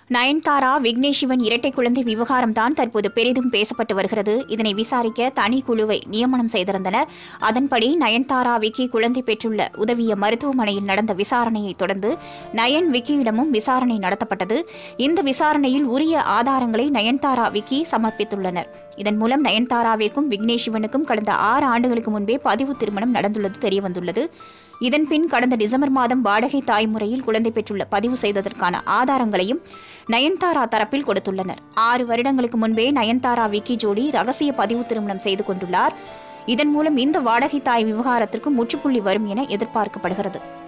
நயன்தாரா விக்னேஷ் சிவன் இரட்டை குழந்தை விவகாரம் தான் தற்போது பெரிதும் பேசப்பட்டு வருகிறது இதனை விசாரிக்க தனி குழுவை நியமனம் செய்திருந்தனர் அதன்படி நயன்தாரா விக்கி குழந்தை பெற்றுள்ள உதவிய மருத்துவமனையில் நடந்த விசாரணையை தொடர்ந்து நயன் விக்கியிடமும் விசாரணை நடத்தப்பட்டது இந்த விசாரணையில் உரிய ஆதாரங்களை நயன்தாரா விக்கி சமர்ப்பித்துள்ளனர் இதன் மூலம் நயன்தாராவிற்கும் விக்னேஷ் சிவனுக்கும் கடந்த ஆறு ஆண்டுகளுக்கு முன்பே பதிவு திருமணம் நடந்துள்ளது தெரியவந்துள்ளது இதன் பின் கடந்த டிசம்பர் மாதம் வாடகை தாய் முறையில் குழந்தை பெற்றுள்ள பதிவு செய்ததற்கான ஆதாரங்களையும் நயன்தாரா தரப்பில் கொடுத்துள்ளனர் ஆறு வருடங்களுக்கு முன்பே நயன்தாரா விக்கி ஜோடி ரகசிய பதிவு திருமணம் செய்து கொண்டுள்ளார் இதன் மூலம் இந்த வாடகை தாய் விவகாரத்திற்கு முற்றுப்புள்ளி வரும் என எதிர்பார்க்கப்படுகிறது